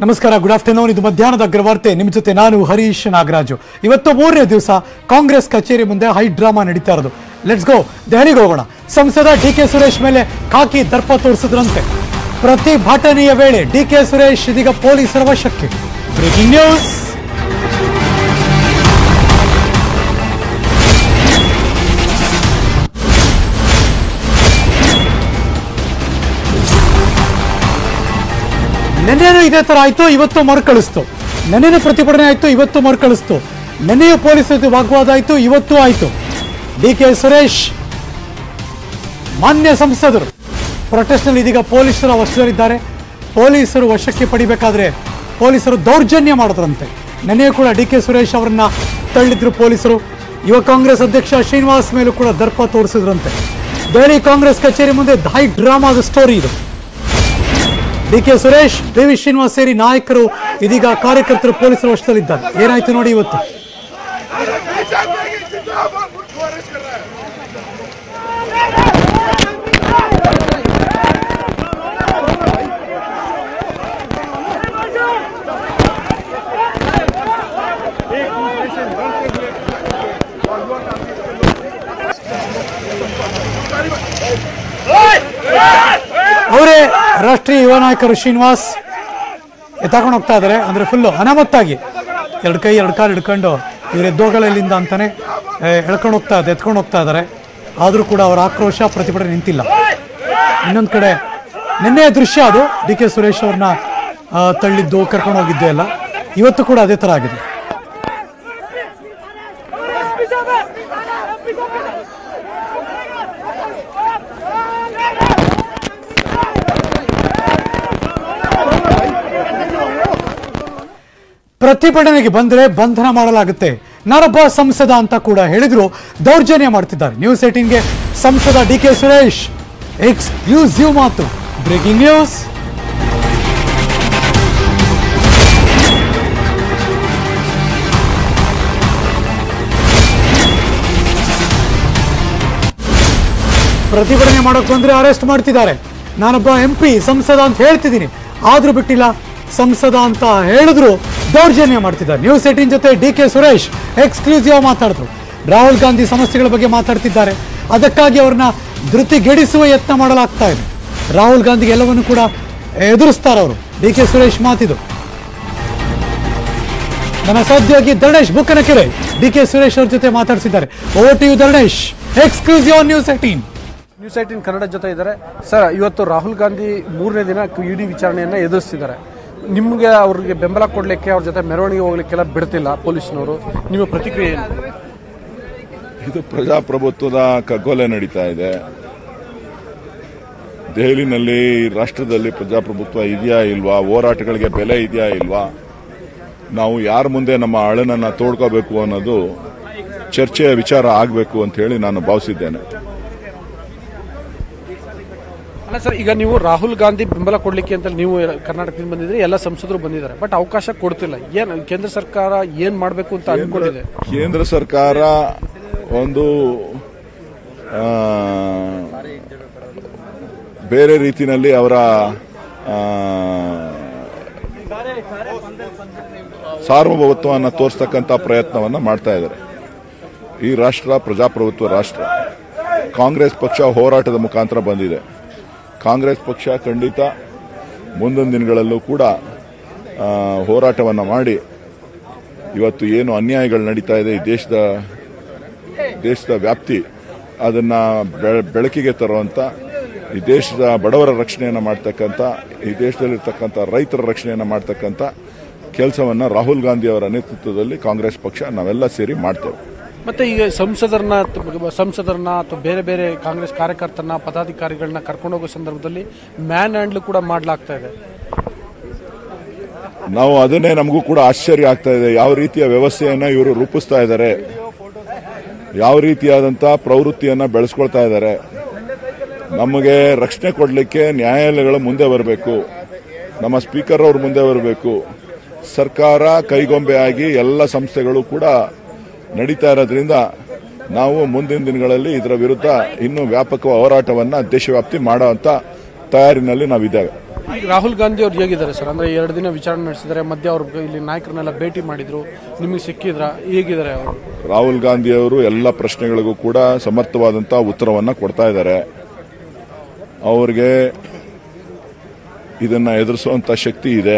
ನಮಸ್ಕಾರ good afternoon ಇದು ಮಧ್ಯಾಹ್ನದ ಅಗ್ರವಾರ್ತೆ ನಿಮ್ಮ ಜೊತೆ ನಾನು ಹರೀಶ್ ನಾಗರಾಜು ಇವತ್ತು ಮೂರನೇ ದಿವಸ ಕಾಂಗ್ರೆಸ್ ಕಚೇರಿ ಮುಂದೆ ಹೈ ಡ್ರಾಮಾ ನಡೀತಾ ಇರೋದು ಲೆಟ್ಸ್ ಗೋ ದೆಹಲಿಗೆ ಹೋಗೋಣ ಸಂಸದ ಡಿ ಕೆ ಸುರೇಶ್ ಮೇಲೆ ಖಾಕಿ ದರ್ಪ ತೋರಿಸಿದ್ರಂತೆ ಪ್ರತಿಭಟನೆಯ ವೇಳೆ ಡಿ ಕೆ ಸುರೇಶ್ ಇದೀಗ ಪೊಲೀಸರ ವಶಕ್ಕೆ ಬ್ರೇಕಿಂಗ್ ನ್ಯೂಸ್ ನೆನ್ನೆನೂ ಇದೇ ತರ ಆಯ್ತು ಇವತ್ತು ಮರುಕಳಿಸ್ತು ನೆನ್ನೆನೂ ಪ್ರತಿಭಟನೆ ಆಯ್ತು ಇವತ್ತು ಮರುಕಳಿಸ್ತು ನೆನ್ನೆಯೂ ಪೊಲೀಸರ ಜೊತೆ ವಾಗ್ವಾದ ಆಯ್ತು ಇವತ್ತು ಆಯ್ತು ಡಿ ಕೆ ಸುರೇಶ್ ಮಾನ್ಯ ಸಂಸದರು ಪ್ರೊಟೆಸ್ಟ್ನಲ್ಲಿ ಇದೀಗ ಪೊಲೀಸರ ವಶದಲ್ಲಿದ್ದಾರೆ ಪೊಲೀಸರು ವಶಕ್ಕೆ ಪಡಿಬೇಕಾದ್ರೆ ಪೊಲೀಸರು ದೌರ್ಜನ್ಯ ಮಾಡಿದ್ರಂತೆ ನೆನೆಯೂ ಕೂಡ ಡಿ ಕೆ ಸುರೇಶ್ ಅವರನ್ನ ತಳ್ಳಿದ್ರು ಪೊಲೀಸರು ಯುವ ಕಾಂಗ್ರೆಸ್ ಅಧ್ಯಕ್ಷ ಶ್ರೀನಿವಾಸ್ ಮೇಲೂ ಕೂಡ ದರ್ಪ ತೋರಿಸಿದ್ರಂತೆ ದೆಹಲಿ ಕಾಂಗ್ರೆಸ್ ಕಚೇರಿ ಮುಂದೆ ಹೈ ಡ್ರಾಮಾದ ಸ್ಟೋರಿ ಇದು D K Suresh D V Srinivas ಸೇರಿ ನಾಯಕರು ಇದೀಗ ಕಾರ್ಯಕರ್ತರು ಪೊಲೀಸರ ವಶದಲ್ಲಿದ್ದಾರೆ ಏನಾಯ್ತು ನೋಡಿ ಇವತ್ತು ಅವರೇ ರಾಷ್ಟ್ರೀಯ ಯುವ ನಾಯಕರು ಶ್ರೀನಿವಾಸ್ ಎತ್ತಾಕೊಂಡು ಹೋಗ್ತಾ ಇದ್ದಾರೆ ಅಂದ್ರೆ ಫುಲ್ಲು ಅನಾಮತ್ತಾಗಿ ಎರಡು ಕೈ ಎರಡು ಕಾಲು ಹಿಡ್ಕೊಂಡು ಇವ್ರು ಎದ್ದೋಗಲ್ಲ ಇಲ್ಲಿಂದ ಅಂತಾನೆ ಏ, ಎಳ್ಕೊಂಡು ಹೋಗ್ತಾ ಇದೆ ಎತ್ಕೊಂಡು ಹೋಗ್ತಾ ಇದ್ದಾರೆ ಆದರೂ ಕೂಡ ಅವರ ಆಕ್ರೋಶ ಪ್ರತಿಭಟನೆ ನಿಂತಿಲ್ಲ ಇನ್ನೊಂದು ಕಡೆ ನಿನ್ನೆ ದೃಶ್ಯ ಅದು ಡಿ ಕೆ ಸುರೇಶ್ ಅವ್ರನ್ನ ಆ, ತಳ್ಳಿದ್ದು ಕರ್ಕೊಂಡು ಹೋಗಿದ್ದು ಎಲ್ಲ ಇವತ್ತು ಕೂಡ ಅದೇ ಥರ ಆಗಿದೆ ಪ್ರತಿಭಟನೆಗೆ ಬಂದರೆ ಬಂಧನ ಮಾಡಲಾಗುತ್ತೆ ನಾನೊಬ್ಬ ಸಂಸದ ಅಂತ ಕೂಡ ಹೇಳಿದ್ರು ದೌರ್ಜನ್ಯ ಮಾಡ್ತಿದ್ದಾರೆ ನ್ಯೂಸ್ ಏಟೀನ್ಗೆ ಸಂಸದ ಡಿ ಕೆ ಸುರೇಶ್ ಎಕ್ಸ್ಕ್ಲೂಸಿವ್ ಮಾತು ಬ್ರೇಕಿಂಗ್ ನ್ಯೂಸ್ ಪ್ರತಿಭಟನೆ ಮಾಡೋಕೆ ಬಂದ್ರೆ ಅರೆಸ್ಟ್ ಮಾಡ್ತಿದ್ದಾರೆ ನಾನೊಬ್ಬ ಎಂ ಪಿ ಸಂಸದ ಅಂತ ಹೇಳ್ತಿದ್ದೀನಿ ಆದ್ರೂ ಬಿಟ್ಟಿಲ್ಲ ಸಂಸದ ಅಂತ ಹೇಳಿದ್ರು ದೌರ್ಜನ್ಯ ಮಾಡ್ತಿದ್ದಾರೆ ನ್ಯೂಸ್ ಏಟೀನ್ ಜೊತೆ ಡಿ ಕೆ ಸುರೇಶ್ ಎಕ್ಸ್ಕ್ಲೂಸಿವ್ ಮಾತಾಡಿದ್ರು ರಾಹುಲ್ ಗಾಂಧಿ ಸಮಸ್ಯೆಗಳ ಬಗ್ಗೆ ಮಾತಾಡ್ತಿದ್ದಾರೆ ಅದಕ್ಕಾಗಿ ಅವ್ರನ್ನ ಧೃತಿಗೆಡಿಸುವ ಯತ್ನ ಮಾಡಲಾಗ್ತಾ ಇದೆ ರಾಹುಲ್ ಗಾಂಧಿಗೆ ಎಲ್ಲವನ್ನು ಕೂಡ ಎದುರಿಸ್ತಾರೆ ಅವರು ಡಿ ಕೆ ಸುರೇಶ್ ಮಾತಿದು ನನ್ನ ಸಹೋದ್ಯೋಗಿ ಧರಣೇಶ್ ಬುಕ್ಕನಕೆರೆ ಡಿ ಕೆ ಸುರೇಶ್ ಅವ್ರ ಜೊತೆ ಮಾತಾಡ್ತಿದ್ದಾರೆ ಓ ಟಿ ಯು Dharanesh exclusive news eighteen news eighteen Kannada ಜೊತೆ ಇದ್ದಾರೆ ಸರ್ ಇವತ್ತು ರಾಹುಲ್ ಗಾಂಧಿ ಮೂರನೇ ದಿನ ಇಡಿ ವಿಚಾರಣೆಯನ್ನ ಎದುರಿಸ್ತಿದ್ದಾರೆ ನಿಮಗೆ ಅವ್ರಿಗೆ ಬೆಂಬಲ ಕೊಡ್ಲಿಕ್ಕೆ ಅವ್ರ ಜೊತೆ ಮೆರವಣಿಗೆ ಹೋಗ್ಲಿಕ್ಕೆಲ್ಲ ಬಿಡ್ತಿಲ್ಲ ಪೊಲೀಸ್ನವರು ನಿಮ್ಮ ಪ್ರತಿಕ್ರಿಯೆ ಏನು ಇದು ಪ್ರಜಾಪ್ರಭುತ್ವದ ಕಗ್ಗೊಲೆ ನಡೀತಾ ಇದೆ ದೆಹಲಿನಲ್ಲಿ ರಾಷ್ಟ್ರದಲ್ಲಿ ಪ್ರಜಾಪ್ರಭುತ್ವ ಇದೆಯಾ ಇಲ್ವಾ ಹೋರಾಟಗಳಿಗೆ ಬೆಲೆ ಇದೆಯಾ ಇಲ್ವಾ ನಾವು ಯಾರ ಮುಂದೆ ನಮ್ಮ ಅಳನನ್ನ ತೋಡ್ಕೋಬೇಕು ಅನ್ನೋದು ಚರ್ಚೆಯ ವಿಚಾರ ಆಗಬೇಕು ಅಂತ ಹೇಳಿ ನಾನು ಭಾವಿಸಿದ್ದೇನೆ ಅಲ್ಲ ಸರ್ ಈಗ ನೀವು ರಾಹುಲ್ ಗಾಂಧಿ ಬೆಂಬಲ ಕೊಡ್ಲಿಕ್ಕೆ ಅಂತ ನೀವು ಕರ್ನಾಟಕದಿಂದ ಬಂದಿದ್ರೆ ಎಲ್ಲ ಸಂಸದರು ಬಂದಿದ್ದಾರೆ ಬಟ್ ಅವಕಾಶ ಕೊಡ್ತಿಲ್ಲ ಏನ್ ಕೇಂದ್ರ ಸರ್ಕಾರ ಏನ್ ಮಾಡಬೇಕು ಅಂತ ಅನ್ಕೊಂಡಿದೆ ಕೇಂದ್ರ ಸರ್ಕಾರ ಒಂದು ಆ, ಬೇರೆ ರೀತಿಯಲ್ಲಿ ಅವರ ಆ, ಸಾರ್ವಭೌಮತ್ವವನ್ನು ತೋರಿಸ್ತಕ್ಕಂಥ ಪ್ರಯತ್ನವನ್ನು ಮಾಡ್ತಾ ಇದ್ದಾರೆ ಈ ರಾಷ್ಟ್ರ ಪ್ರಜಾಪ್ರಭುತ್ವ ರಾಷ್ಟ್ರ ಕಾಂಗ್ರೆಸ್ ಪಕ್ಷ ಹೋರಾಟದ ಮುಖಾಂತರ ಬಂದಿದೆ ಕಾಂಗ್ರೆಸ್ ಪಕ್ಷ ಖಂಡಿತ ಮುಂದಿನ ದಿನಗಳಲ್ಲೂ ಕೂಡ ಹೋರಾಟವನ್ನು ಮಾಡಿ ಇವತ್ತು ಏನು ಅನ್ಯಾಯಗಳು ನಡೀತಾ ಇದೆ ಈ ದೇಶದ ದೇಶದ ವ್ಯಾಪ್ತಿ ಅದನ್ನ ಬೆಳ- ಬೆಳಕಿಗೆ ತರುವಂತ ಈ ದೇಶದ ಬಡವರ ರಕ್ಷಣೆಯನ್ನು ಮಾಡ್ತಕ್ಕಂಥ ಈ ದೇಶದಲ್ಲಿರ್ತಕ್ಕಂಥ ರೈತರ ರಕ್ಷಣೆಯನ್ನು ಮಾಡ್ತಕ್ಕಂಥ ಕೆಲಸವನ್ನ ರಾಹುಲ್ ಗಾಂಧಿ ಅವರ ನೇತೃತ್ವದಲ್ಲಿ ಕಾಂಗ್ರೆಸ್ ಪಕ್ಷ ನಾವೆಲ್ಲ ಸೇರಿ ಮಾಡ್ತೇವೆ ಮತ್ತೆ ಈಗ ಸಂಸದರನ್ನ ಅಥವಾ ಸಂಸದರನ್ನ ಅಥವಾ ಬೇರೆ ಬೇರೆ ಕಾಂಗ್ರೆಸ್ ಕಾರ್ಯಕರ್ತರನ್ನ ಪದಾಧಿಕಾರಿಗಳನ್ನ ಕರ್ಕೊಂಡು ಹೋಗೋ ಸಂದರ್ಭದಲ್ಲಿ ಮ್ಯಾನ್ ಹ್ಯಾಂಡ್ಲ್ ಕೂಡ ಮಾಡ್ಲಾಗ್ತಾ ಇದೆ ನಾವು ಅದನ್ನೇ ನಮಗೂ ಕೂಡ ಆಶ್ಚರ್ಯ ಆಗ್ತಾ ಇದೆ ಯಾವ ರೀತಿಯ ವ್ಯವಸ್ಥೆಯನ್ನ ಇವರು ರೂಪಿಸ್ತಾ ಇದ್ದಾರೆ ಯಾವ ರೀತಿಯಾದಂಥ ಪ್ರವೃತ್ತಿಯನ್ನ ಬೆಳೆಸ್ಕೊಳ್ತಾ ಇದ್ದಾರೆ ನಮಗೆ ರಕ್ಷಣೆ ಕೊಡಲಿಕ್ಕೆ ನ್ಯಾಯಾಲಯಗಳು ಮುಂದೆ ಬರಬೇಕು ನಮ್ಮ ಸ್ಪೀಕರ್ ಅವರು ಮುಂದೆ ಬರಬೇಕು ಸರ್ಕಾರ ಕೈಗೊಂಬೆಯಾಗಿ ಎಲ್ಲ ಸಂಸ್ಥೆಗಳು ಕೂಡ ನಡೀತಾ ಇರೋದ್ರಿಂದ ನಾವು ಮುಂದಿನ ದಿನಗಳಲ್ಲಿ ಇದರ ವಿರುದ್ಧ ಇನ್ನೂ ವ್ಯಾಪಕ ಹೋರಾಟವನ್ನ ದೇಶವ್ಯಾಪ್ತಿ ಮಾಡುವಂತ ತಯಾರಿನಲ್ಲಿ ನಾವಿದ್ದೇವೆ ಈಗ ರಾಹುಲ್ ಗಾಂಧಿ ಅವ್ರು ಹೇಗಿದ್ದಾರೆ ಸರ್ ಅಂದ್ರೆ ಎರಡು ದಿನ ವಿಚಾರಣೆ ನಡೆಸಿದ್ದಾರೆ ಮಧ್ಯ ಅವ್ರು ಇಲ್ಲಿ ನಾಯಕರನ್ನೆಲ್ಲ ಭೇಟಿ ಮಾಡಿದ್ರು ನಿಮಗೆ ಸಿಕ್ಕಿದ್ರ ಹೇಗಿದ್ದಾರೆ ಅವರು ರಾಹುಲ್ ಗಾಂಧಿ ಅವರು ಎಲ್ಲ ಪ್ರಶ್ನೆಗಳಿಗೂ ಕೂಡ ಸಮರ್ಥವಾದಂತಹ ಉತ್ತರವನ್ನ ಕೊಡ್ತಾ ಇದ್ದಾರೆ ಅವ್ರಿಗೆ ಇದನ್ನ ಎದುರಿಸುವಂತ ಶಕ್ತಿ ಇದೆ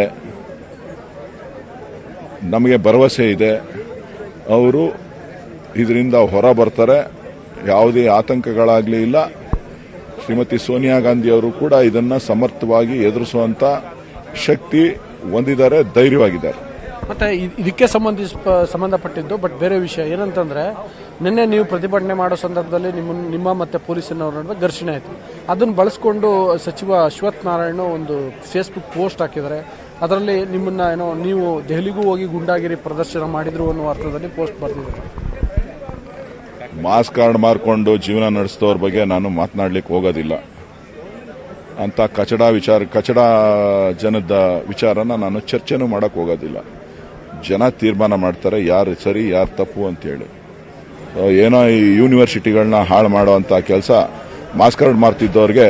ನಮಗೆ ಭರವಸೆ ಇದೆ ಅವರು ಇದರಿಂದ ಹೊರ ಬರ್ತಾರೆ ಯಾವುದೇ ಆತಂಕಗಳಾಗಲಿ ಇಲ್ಲ ಶ್ರೀಮತಿ ಸೋನಿಯಾ ಗಾಂಧಿ ಅವರು ಕೂಡ ಇದನ್ನ ಸಮರ್ಥವಾಗಿ ಎದುರಿಸುವಂತ ಶಕ್ತಿ ಹೊಂದಿದ್ದಾರೆ ಧೈರ್ಯವಾಗಿದ್ದಾರೆ ಮತ್ತೆ ಇದ್- ಇದಕ್ಕೆ ಸಂಬಂಧಿಸ ಸಂಬಂಧಪಟ್ಟಿದ್ದು ಬಟ್ ಬೇರೆ ವಿಷಯ ಏನಂತಂದ್ರೆ ನಿನ್ನೆ ನೀವು ಪ್ರತಿಭಟನೆ ಮಾಡೋ ಸಂದರ್ಭದಲ್ಲಿ ನಿಮ್ಮ ನಿಮ್ಮ ಮತ್ತೆ ಪೊಲೀಸಿನವರ ನಡುವೆ ಘರ್ಷಣೆ ಆಯಿತು ಅದನ್ನು ಬಳಸ್ಕೊಂಡು ಸಚಿವ ಅಶ್ವಥ್ ನಾರಾಯಣ ಒಂದು ಫೇಸ್ಬುಕ್ ಪೋಸ್ಟ್ ಹಾಕಿದ್ದಾರೆ ಅದರಲ್ಲಿ ನಿಮ್ಮನ್ನ ಏನೋ ನೀವು ದೆಹಲಿಗೂ ಹೋಗಿ ಗುಂಡಾಗಿರಿ ಪ್ರದರ್ಶನ ಮಾಡಿದ್ರು ಅನ್ನೋ ಅರ್ಥದಲ್ಲಿ ಪೋಸ್ಟ್ ಬರೆದಿದ್ದಾರೆ ಮಾಸ್ ಕಾರ್ಡ್ ಮಾರ್ಕೊಂಡು ಜೀವನ ನಡೆಸಿದವ್ರ ಬಗ್ಗೆ ನಾನು ಮಾತನಾಡ್ಲಿಕ್ಕೆ ಹೋಗೋದಿಲ್ಲ ಅಂತ ಕಚಡ ವಿಚಾರ ಕಚಡ ಜನದ ವಿಚಾರನ ನಾನು ಚರ್ಚೆನೂ ಮಾಡಕ್ ಹೋಗೋದಿಲ್ಲ ಜನ ತೀರ್ಮಾನ ಮಾಡ್ತಾರೆ ಯಾರು ಸರಿ ಯಾರು ತಪ್ಪು ಅಂತೇಳಿ ಸೊ ಏನೋ ಈ ಯೂನಿವರ್ಸಿಟಿಗಳನ್ನ ಹಾಳು ಮಾಡುವಂತ ಕೆಲಸ ಮಾಸ್ ಕಾರ್ಡ್ ಮಾರ್ತಿದ್ದವ್ರಿಗೆ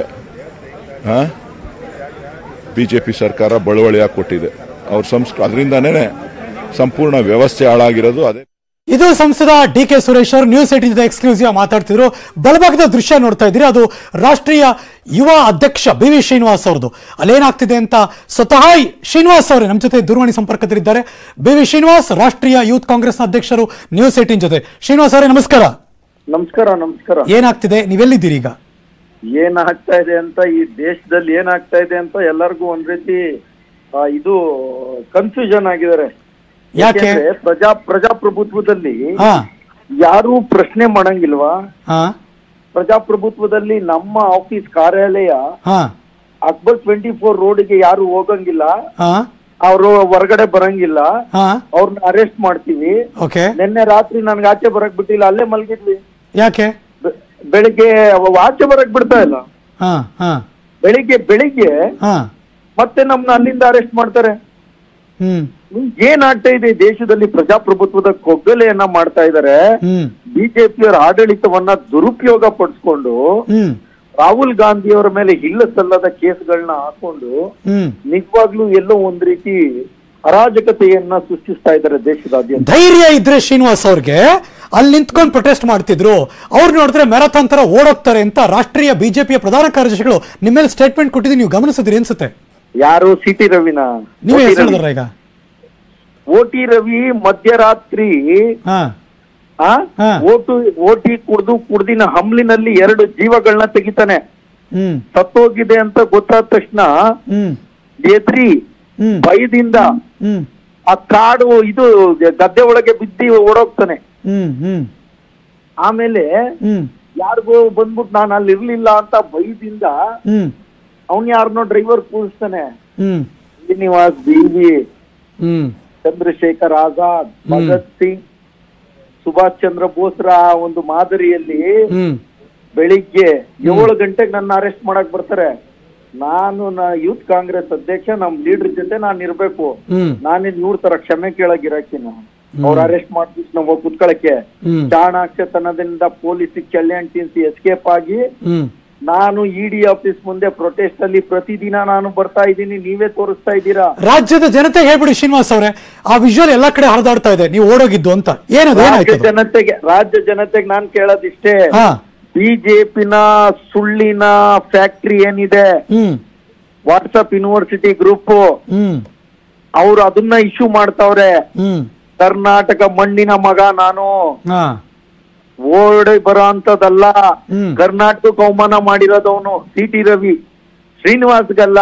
ಬಿಜೆಪಿ ಸರ್ಕಾರ ಬಳುವಳಿಯಾಗಿ ಕೊಟ್ಟಿದೆ ಅವ್ರ ಸಂಸ್ಕ ಅದರಿಂದನೇ ಸಂಪೂರ್ಣ ವ್ಯವಸ್ಥೆ ಹಾಳಾಗಿರೋದು ಅದೇ ಇದು ಸಂಸದ ಡಿ ಕೆ ಸುರೇಶ್ ಅವರು ನ್ಯೂಸ್ ಏಟಿನ್ ಜೊತೆ ಎಕ್ಸ್ಕ್ಲೂಸಿವ್ ಮಾತಾಡ್ತಿದ್ರು ಬಲಭಾಗದ ದೃಶ್ಯ ನೋಡ್ತಾ ಇದ್ದೀರಿ ಅದು ರಾಷ್ಟ್ರೀಯ ಯುವ ಅಧ್ಯಕ್ಷ ಬಿ ವಿ ಶ್ರೀನಿವಾಸ್ ಅವ್ರದ್ದು ಅಲ್ಲೇನಾಗ್ತಿದೆ ಅಂತ ಸ್ವತಃ ಶ್ರೀನಿವಾಸ್ ಅವರೇ ನಮ್ಮ ಜೊತೆ ದೂರವಾಣಿ ಸಂಪರ್ಕದಲ್ಲಿದ್ದಾರೆ ಬಿ ವಿ ಶ್ರೀನಿವಾಸ್ ರಾಷ್ಟ್ರೀಯ ಯೂತ್ ಕಾಂಗ್ರೆಸ್ನ ಅಧ್ಯಕ್ಷರು ನ್ಯೂಸ್ ಏಟಿನ್ ಜೊತೆ ಶ್ರೀನಿವಾಸ್ ಅವರೇ ನಮಸ್ಕಾರ ನಮಸ್ಕಾರ ನಮಸ್ಕಾರ ಏನಾಗ್ತಿದೆ ನೀವೆಲ್ಲಿದ್ದೀರಿ ಈಗ ಏನಾಗ್ತಾ ಇದೆ ಅಂತ ಈ ದೇಶದಲ್ಲಿ ಏನಾಗ್ತಾ ಇದೆ ಅಂತ ಎಲ್ಲರಿಗೂ ಒಂದ್ ರೀತಿ ಆ, ಇದು ಕನ್ಫ್ಯೂಷನ್ ಆಗಿದ್ದಾರೆ ಯಾಕೆ ಯಾಕೆಂದ್ರೆ ಪ್ರಜಾ ಪ್ರಜಾಪ್ರಭುತ್ವದಲ್ಲಿ ಹಾ ಯಾರು ಪ್ರಶ್ನೆ ಮಾಡಂಗಿಲ್ವಾ ಹಾ ಪ್ರಜಾಪ್ರಭುತ್ವದಲ್ಲಿ ನಮ್ಮ ಆಫೀಸ್ ಕಾರ್ಯಾಲಯ ಹಾ ಅಕ್ಬರ್ ಟ್ವೆಂಟಿ ಫೋರ್ ರೋಡ್ಗೆ ಯಾರು ಹೋಗಂಗಿಲ್ಲ ಹಾ ಅವರು ಹೊರಗಡೆ ಬರಂಗಿಲ್ಲ ಹಾ ಅವ್ರನ್ನ ಅರೆಸ್ಟ್ ಮಾಡ್ತೀವಿ ಓಕೆ ನಿನ್ನೆ ರಾತ್ರಿ ನನ್ಗೆ ಆಚೆ ಬರಕ್ ಬಿಟ್ಟಿಲ್ಲ ಅಲ್ಲೇ ಮಲಗಿದ್ವಿ ಯಾಕೆ ಬೆ- ಬೆಳಿಗ್ಗೆ ಅವ ಆಚೆ ಬರಕ್ ಬಿಡ್ತಾ ಇಲ್ಲ ಹಾ ಹಾ ಬೆಳಿಗ್ಗೆ ಬೆಳಿಗ್ಗೆ ಹಾ ಮತ್ತೆ ನಮ್ನ ಅಲ್ಲಿಂದ ಅರೆಸ್ಟ್ ಮಾಡ್ತಾರೆ ಹ್ಮ್ ಏನಾಗ್ತಾ ಇದೆ ಈ ದೇಶದಲ್ಲಿ ಪ್ರಜಾಪ್ರಭುತ್ವದ ಕೊಗ್ಗಲೆಯನ್ನ ಮಾಡ್ತಾ ಇದ್ದಾರೆ ಹ್ಮ್ ಬಿಜೆಪಿಯವರ ಆಡಳಿತವನ್ನ ದುರುಪಯೋಗ ಪಡಿಸ್ಕೊಂಡು ಹ್ಮ್ ರಾಹುಲ್ ಗಾಂಧಿಯವರ ಮೇಲೆ ಇಲ್ಲ ಸಲ್ಲದ ಕೇಸ್ಗಳನ್ನ ಹಾಕೊಂಡು ಹ್ಮ್ ನಿಜವಾಗ್ಲೂ ಎಲ್ಲೋ ಒಂದ್ ರೀತಿ ಅರಾಜಕತೆಯನ್ನ ಸೃಷ್ಟಿಸ್ತಾ ಇದ್ದಾರೆ ದೇಶದಾದ್ಯಂತ ಧೈರ್ಯ ಇದ್ರೆ ಶ್ರೀನಿವಾಸ್ ಅವ್ರಿಗೆ ಅಲ್ಲಿ ನಿಂತ್ಕೊಂಡು ಪ್ರೊಟೆಸ್ಟ್ ಮಾಡ್ತಿದ್ರು ಅವ್ರು ನೋಡಿದ್ರೆ ಮ್ಯಾರಥಾನ್ ತರ ಓಡೋಗ್ತಾರೆ ಅಂತ ರಾಷ್ಟ್ರೀಯ ಬಿಜೆಪಿಯ ಪ್ರಧಾನ ಕಾರ್ಯದರ್ಶಿಗಳು ನಿಮ್ಮ ಮೇಲೆ ಸ್ಟೇಟ್ಮೆಂಟ್ ಕೊಟ್ಟಿದ್ದು ನೀವು ಗಮನಿಸಿದ್ರಿ ಅನ್ಸುತ್ತೆ ಯಾರು ಸಿ ಟಿ ರವಿನ ನೀವೇ ಹೆಸರು ಹೇಳಿದ್ರ ಈಗ ಓ ಟಿ ರವಿ ಮಧ್ಯರಾತ್ರಿ ಹಾ ಆ ಹಾ. ಓಟು ಓಟಿ ಕುಡ್ದು ಕುಡ್ದಿನ ಹಮ್ಲಿನಲ್ಲಿ ಎರಡು ಜೀವಗಳನ್ನ ತೆಗಿತಾನೆ ಹ್ಮ್ ಸತ್ತೋಗಿದೆ ಅಂತ ಗೊತ್ತಾದ ತಕ್ಷಣ ಹ್ಮ್ ಎದ್ರಿ ಹ್ಮ್ ಭಯದಿಂದ ಹ್ಮ್ ಆ ಕಾಡು ಇದು ಗದ್ದೆ ಒಳಗೆ ಬಿದ್ದಿ ಓಡೋಗ್ತಾನೆ ಹ್ಮ್ ಹ್ಮ್ ಆಮೇಲೆ ಹ್ಮ್ ಯಾರಿಗೋ ಬಂದ್ಬಿಟ್ಟು ನಾನು ಅಲ್ಲಿ ಇರ್ಲಿಲ್ಲ ಅಂತ ಭಯದಿಂದ ಹ್ಮ್ ಅವನ್ ಯಾರನ್ನೋ ಡ್ರೈವರ್ ಕೂರಿಸ್ತಾನೆ ಹ್ಮ್ ಶ್ರೀನಿವಾಸ್ ಬೀವಿ ಹ್ಮ್ ಚಂದ್ರಶೇಖರ್ ಆಜಾದ್ ಭಗತ್ ಸಿಂಗ್ ಸುಭಾಷ್ ಚಂದ್ರ ಬೋಸ್ರ ಒಂದು ಮಾದರಿಯಲ್ಲಿ ಹ್ಮ್ ಬೆಳಿಗ್ಗೆ ಏಳು ಗಂಟೆಗೆ ನನ್ನ ಅರೆಸ್ಟ್ ಮಾಡಕ್ ಬರ್ತಾರೆ ನಾನು ನಾ ಯೂತ್ ಕಾಂಗ್ರೆಸ್ ಅಧ್ಯಕ್ಷ ನಮ್ ಲೀಡರ್ ಜೊತೆ ನಾನು ಇರ್ಬೇಕು ಹ್ಮ್ ನಾನೇನ್ ಇವ್ರ ತರ ಕ್ಷಮೆ ಕೇಳಕ್ ಇರಾಕಿನ ಅವ್ರ ಅರೆಸ್ಟ್ ಮಾಡ್ಬಿಟ್ಟು ನಾವು ಹೋಗಿ ಕುತ್ಕೊಳಕ್ಕೆ ಹ್ಮ್ ಚಾಣಾಕ್ಷತನದಿಂದ ಪೊಲೀಸ್ ಕಲ್ಯಾಣ್ ತಿನ್ಸಿ ಎಸ್ಕೇಪ್ ಆಗಿ ಹ್ಮ್ ನಾನು ಇಡಿ ಆಫೀಸ್ ಮುಂದೆ ಪ್ರೊಟೆಸ್ಟ್ ಅಲ್ಲಿ ಪ್ರತಿದಿನ ನಾನು ಬರ್ತಾ ಇದ್ದೀನಿ ನೀವೇ ತೋರಿಸ್ತಾ ಇದ್ದೀರಾ ರಾಜ್ಯದ ಜನತೆ ಹೇಳ್ಬಿಡಿ ಶ್ರೀನಿವಾಸ್ ಅವರೇ ಆ ವಿಜುವಲ್ ಎಲ್ಲಾ ಕಡೆ ಹರಿದಾಡ್ತಾ ಇದೆ ನೀವು ಓಡೋಗಿದ್ದು ಅಂತ ಏನದು ರಾಜ್ಯ ಏನಾಯ್ತು ಅದು? ಜನತೆಗೆ ರಾಜ್ಯ ಜನತೆಗೆ ನಾನ್ ಕೇಳೋದಿಷ್ಟೇ ಹಾ ಬಿಜೆಪಿನ ಸುಳ್ಳಿನ ಫ್ಯಾಕ್ಟ್ರಿ ಏನಿದೆ hmm WhatsApp university group hmm ಅವ್ರು ಅದನ್ನ ಇಶ್ಯೂ ಮಾಡ್ತಾವ್ರೆ ಹ್ಮ್ ಕರ್ನಾಟಕ ಮಣ್ಣಿನ ಮಗ ನಾನು ಹಾ ಓಡಿ ಬರೋ ಅಂತದಲ್ಲ ಹ್ಮ್. ಕರ್ನಾಟಕ ಅವಮಾನ ಮಾಡಿರೋದವನು ಸಿ ಟಿ ರವಿ ಶ್ರೀನಿವಾಸ್ಗಲ್ಲ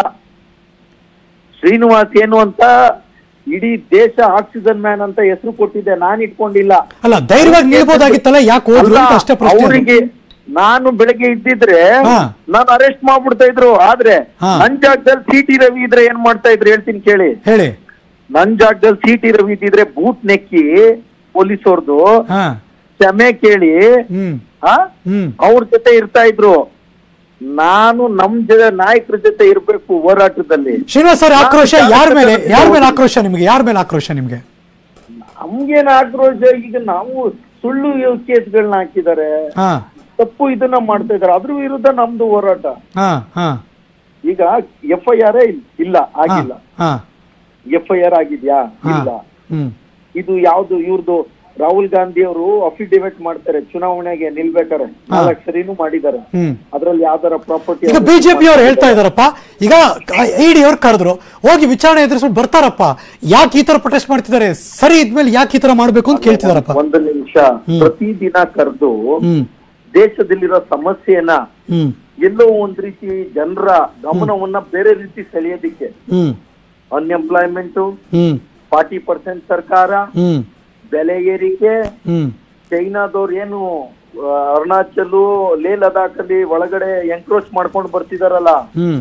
ಶ್ರೀನಿವಾಸ್ ಏನು ಅಂತ ಇಡೀ ದೇಶ ಆಕ್ಸಿಜನ್ ಮ್ಯಾನ್ ಅಂತ ಹೆಸರು ಕೊಟ್ಟಿದ್ದೆ ನಾನ್ ಇಟ್ಕೊಂಡಿಲ್ಲ ಅಲ್ಲ ಧೈರ್ಯವಾಗಿ ನಿಲ್ಬೋದಾಗಿತ್ತಲ್ಲ ಯಾಕೆ ಹೋದ್ರು ಅಂತ ಅಷ್ಟೇ ಪ್ರಶ್ನೆ ಅದು. ಅವರಿಗೆ ನಾನು ಬೆಳಗ್ಗೆ ಇದ್ದಿದ್ರೆ ಹಾ. ನಾನು ಅರೆಸ್ಟ್ ಮಾಡ್ಬಿಡ್ತಾ ಇದ್ರು ಆದ್ರೆ ಹಾ. ನನ್ ಜಾಗದಲ್ಲಿ ಸಿ ಟಿ ರವಿ ಇದ್ರೆ ಏನ್ ಮಾಡ್ತಾ ಇದ್ರು ಹೇಳ್ತೀನಿ ಕೇಳಿ ಹೇಳಿ ನನ್ ಜಾಗದಲ್ಲಿ ಸಿ ಟಿ ರವಿ ಇದ್ದಿದ್ರೆ ಬೂಟ್ ನೆಕ್ಕಿ ಪೊಲೀಸವ್ರದ್ದು ಹಾ ಕ್ಷಮೆ ಕೇಳಿ ಹ್ಮ್ ಆ ಹ್ಮ್ ಅವ್ರ ಜೊತೆ ಇರ್ತಾ ಇದ್ರು ನಾನು ನಮ್ ಜ ನಾಯಕರ ಜೊತೆ ಇರ್ಬೇಕು ಹೋರಾಟದಲ್ಲಿ ಶ್ರೀನಿವಾಸ್ ಅವ್ರ ಆಕ್ರೋಶ ಯಾರ ಮೇಲೆ ಯಾರ ಮೇಲೆ ಆಕ್ರೋಶ ನಿಮ್ಗೆ ಯಾರ ಮೇಲೆ ಆಕ್ರೋಶ ನಿಮ್ಗೆ ನಮ್ಗೇನ್ ಆಕ್ರೋಶ ಈಗ ನಾವು ಸುಳ್ಳು ಕೇಸ್ಗಳನ್ನ ಹಾಕಿದ್ದಾರೆ ಹಾ ತಪ್ಪು ಇದನ್ನ ಮಾಡ್ತಾ ಇದಾರೆ ಅದ್ರ ವಿರುದ್ಧ ನಮ್ದು ಹೋರಾಟ ಹಾ ಹಾ ಈಗ ಎಫ್ ಐ ಆರ್ ಇಲ್ಲ ಆಗಿಲ್ಲ ಹಾ ಎಫ್ ಐ ಆರ್ ಆಗಿದ್ಯಾ ಹಾ. ಇಲ್ಲ ಹ್ಮ್ ಇದು ಯಾವ್ದು ಇವ್ರದ್ದು ರಾಹುಲ್ ಗಾಂಧಿ ಅವರು ಅಫಿಡೇವಿಟ್ ಮಾಡ್ತಾರೆ ಚುನಾವಣೆಗೆ ನಿಲ್ಬೇಕಾರೆ ನಾಲ್ಕು ಸರಿನೂ ಮಾಡಿದ್ದಾರೆ ಹ್ಮ್ ಅದ್ರಲ್ಲಿ ಯಾವ್ದಾರ ಪ್ರಾಪರ್ಟಿ ಈಗ ಬಿಜೆಪಿ ಅವ್ರು ಹೇಳ್ತಾ ಇದಾರಪ್ಪ ಈಗ ಇಡಿ ಅವ್ರು ಕರೆದ್ರು ಹೋಗಿ ವಿಚಾರಣೆ ಎದುರಿಸ್ಬಿಟ್ಟು ಬರ್ತಾರಪ್ಪ ಯಾಕೆ ಈ ತರ ಪ್ರೊಟೆಸ್ಟ್ ಮಾಡ್ತಿದ್ದಾರೆ ಸರಿ ಇದ್ಮೇಲೆ ಯಾಕೆ ಈ ತರ ಮಾಡ್ಬೇಕು ಅಂತ ಕೇಳ್ತಿದಾರಪ್ಪ ಒಂದು ನಿಮಿಷ ಪ್ರತಿದಿನ ಕರೆದು ಹ್ಮ್ ದೇಶದಲ್ಲಿರೋ ಸಮಸ್ಯೆನ ಹ್ಮ್ ಎಲ್ಲೋ ಒಂದ್ ರೀತಿ ಜನರ ಗಮನವನ್ನ ಬೇರೆ ರೀತಿ ಸೆಳೆಯೋದಿಕ್ಕೆ hmm unemployment hmm forty percent ಸರ್ಕಾರ ಹ್ಮ್ ಬೆಲೆ ಏರಿಕೆ ಹ್ಮ್ ಚೈನಾದವ್ರು ಏನು ಆ, ಅರುಣಾಚಲು ಲೇ ಲದಾಖ್ ಅಲ್ಲಿ ಒಳಗಡೆ ಎನ್ಕ್ರೋಚ್ ಮಾಡ್ಕೊಂಡು ಬರ್ತಿದಾರಲ್ಲ ಹ್ಮ್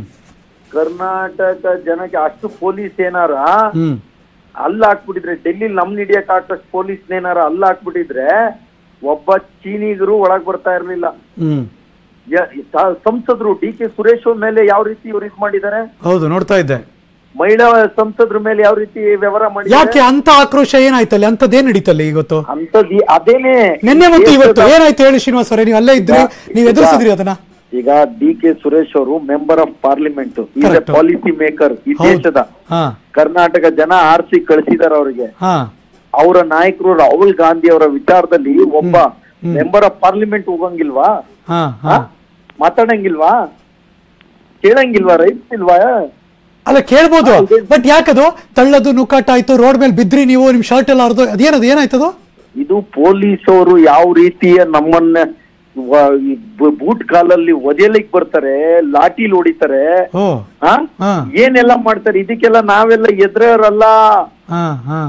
ಕರ್ನಾಟಕ ಜನಕ್ಕೆ ಅಷ್ಟು ಪೊಲೀಸ್ ಏನಾರ ಹ್ಮ್ ಅಲ್ಲ ಹಾಕ್ಬಿಟ್ಟಿದ್ರೆ ಡೆಲ್ಲಿ ನಮ್ ಹಿಡಿಯಕ್ ಹಾಕಷ್ಟು ಪೊಲೀಸ್ ಏನಾರ ಅಲ್ಲ ಹಾಕ್ಬಿಟ್ಟಿದ್ರೆ ಒಬ್ಬ ಚೀನಿಗರು ಒಳಗ್ ಬರ್ತಾ ಇರ್ಲಿಲ್ಲ ಹ್ಮ್ ಯ- ಸ- ಸಂಸದರು ಡಿ ಕೆ ಸುರೇಶ್ ಅವ್ರ ಮೇಲೆ ಯಾವ ರೀತಿ ಇವ್ರು ಇದ್ ಮಾಡಿದ್ದಾರೆ ಹೌದು ನೋಡ್ತಾ ಇದ್ದೆ ಮಹಿಳಾ ಸಂಸದ್ರ ಮೇಲೆ ಯಾವ ರೀತಿ ವ್ಯವಹಾರ ಮಾಡಿದ್ದಾರೆ ಯಾಕೆ ಅಂತ ಆಕ್ರೋಶ ಏನಾಯ್ತಲ್ಲಿ ಅಂತದೇನ್ ನಡೀತಲ್ಲಿ ಇವತ್ತು ಅಂತದ್ ಈ- ಅದೇನೆ ನಿನ್ನೆ ಮತ್ತು ಇವತ್ತು ದೇಶದ- ಏನಾಯ್ತು ಹೇಳಿ ಶ್ರೀನಿವಾಸ್ ಅವರೇ ನೀವು ಅಲ್ಲೇ ಇದ್ರಿ ನೀವು ಎದುರಿಸಿದ್ರಿ ಅದನ್ನ ಈಗ ಡಿ ಕೆ ಸುರೇಶ್ ಅವರು member of parliament is a Correct. Policy maker ಈ ಹೌದು. ದೇಶದ ಹಾ ಕರ್ನಾಟಕ ಜನ ಆರ್ಸಿ ಕಳಿಸಿದಾರೆ ಅವರಿಗೆ ಹಾ ಅವರ ನಾಯಕರು ರಾಹುಲ್ ಗಾಂಧಿ ಅವರ ವಿಚಾರದಲ್ಲಿ ಒಬ್ಬ ಮೆಂಬರ್ ಆಫ್ ಪಾರ್ಲಿಮೆಂಟ್ ಹೋಗಂಗಿಲ್ವಾ ಹಾ ಹಾ? ಹಾ ಮಾತಾಡಂಗಿಲ್ವಾ ಕೇಳಂಗಿಲ್ವಾ ರೈಟ್ಸ್ ಇಲ್ವಾ ಅಲ್ಲ ಕೇಳ್ಬೋದು ಹಾ, ಇದೆ. ಬಟ್ ಯಾಕದು ತಳ್ಳದು ನುಕ್ಕಾಟ ಆಯ್ತು ರೋಡ್ ಮೇಲೆ ಬಿದ್ರಿ ನೀವು ನಿಮ್ ಶರ್ಟ್ ಎಲ್ಲ ಹರಿದು ಅದೇನದು ಏನಾಯ್ತದು ಇದು ಪೊಲೀಸ್ ಅವರು ಯಾವ ರೀತಿಯ ನಮ್ಮನ್ನ ವ- ಈ ಬ- ಬೂಟ್ ಕಾಲಲ್ಲಿ ಒದೆಯಲಿಕ್ ಬರ್ತಾರೆ ಲಾಠಿಲ್ ಹೊಡಿತಾರೆ ಓ ಹಾ? ಹಾ. ಏನೆಲ್ಲ ಮಾಡ್ತಾರೆ ಇದಕ್ಕೆಲ್ಲ ನಾವೆಲ್ಲ ಎದುರಲ್ಲ ಹಾ ಹಾ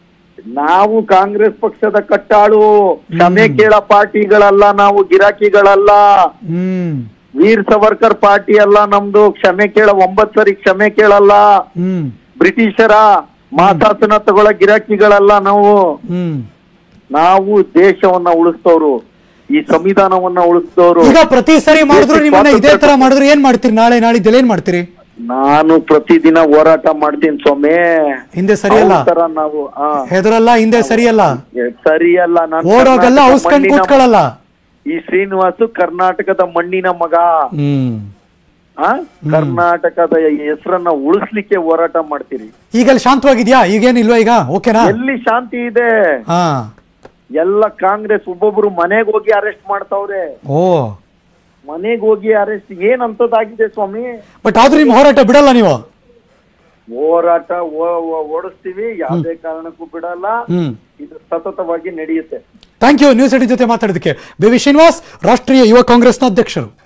ನಾವು ಕಾಂಗ್ರೆಸ್ ಪಕ್ಷದ ಕಟ್ಟಾಳು ಕ್ಷಮೆ ಕೇಳ ಪಾರ್ಟಿಗಳಲ್ಲ ನಾವು ಗಿರಾಕಿಗಳಲ್ಲ ಹ್ಮ್ ವೀರ್ ಸವರ್ಕರ್ ಪಾರ್ಟಿ ಅಲ್ಲ ನಮ್ದು ಕ್ಷಮೆ ಕೇಳ ಒಂಬತ್ ಸರಿ ಕ್ಷಮೆ ಕೇಳಲ್ಲ ಹ್ಮ್ ಬ್ರಿಟಿಷರ ಮಾಸಾಸನ ತಗೊಳ ಗಿರಾಕಿಗಳಲ್ಲ ನಾವು ಹ್ಮ್ ನಾವು ದೇಶವನ್ನ ಉಳಿಸ್ತವ್ರು ಈ ಸಂವಿಧಾನವನ್ನ ಉಳಿಸ್ತವ್ರು ಈಗ ಪ್ರತಿ ಸರಿ ಮಾಡಿದ್ರು ನಿಮ್ಮನ್ನ ಇದೇ ತರ ಮಾಡಿದ್ರು ಏನ್ ಮಾಡ್ತೀರಿ ನಾಳೆ ನಾಳಿದ್ದೆಲ್ಲ ಏನ್ ಮಾಡ್ತೀರಿ ನಾನು ಪ್ರತಿದಿನ ಹೋರಾಟ ಮಾಡ್ತೀನಿ ಸ್ವಾಮಿ ಹಿಂದೆ ಸರಿಯಲ್ಲ ಅವ್ರ ತರ ನಾವು ಆ, ಹೆದರಲ್ಲ ಹಿಂದೆ ಸರಿಯಲ್ಲ ಎ- ಸರಿಯಲ್ಲ ನಾನು ಓಡೋಗೆಲ್ಲ ಕರ್ನಾಟಕ ಔಸ್ಕೊಂಡ್ ಮಣ್ಣಿನ- ಕೂತ್ಕೊಳ್ಳಲ್ಲ ಈ ಶ್ರೀನಿವಾಸು ಕರ್ನಾಟಕದ ಮಣ್ಣಿನ ಮಗ ಹ್ಮ್ ಆ ಕರ್ನಾಟಕದ ಹೆಸರನ್ನ ಉಳಿಸ್ಲಿಕ್ಕೆ ಹೋರಾಟ ಮಾಡ್ತೀರಿ ಈಗ ಅಲ್ಲಿ ಶಾಂತವಾಗಿದ್ಯಾ ಈಗೇನಿಲ್ವಾ ಈಗ ಓಕೆನಾ ಎಲ್ಲಿ ಶಾಂತಿ ಇದೆ ಹಾ ಎಲ್ಲ ಕಾಂಗ್ರೆಸ್ ಒಬ್ಬೊಬ್ರು ಮನೆಗ್ ಹೋಗಿ ಅರೆಸ್ಟ್ ಮಾಡ್ತಾವ್ರೆ ಓ ಮನೆಗ್ ಹೋಗಿ ಅರೆಸ್ಟ್ ಏನ್ ಅಂತದಾಗಿದೆ ಸ್ವಾಮಿ ಬಟ್ ಆದ್ರೂ ನಿಮ್ ಹೋರಾಟ ಬಿಡಲ್ಲ ನೀವು ಹೋರಾಟ ಓ- ಓ- ಓಡಿಸ್ತೀವಿ ಯಾವುದೇ ಕಾರಣಕ್ಕೂ ಬಿಡಲ್ಲ ಹ್ಮ್ ಇದು ಸತತವಾಗಿ ನಡೆಯುತ್ತೆ ಥ್ಯಾಂಕ್ ಯು ನ್ಯೂಸ್ ಏಟಿನ್ ಜೊತೆ ಮಾತಾಡೋದಕ್ಕೆ ಬಿ ವಿ ಶ್ರೀನಿವಾಸ್ ರಾಷ್ಟ್ರೀಯ ಯುವ ಕಾಂಗ್ರೆಸ್ನ ಅಧ್ಯಕ್ಷರು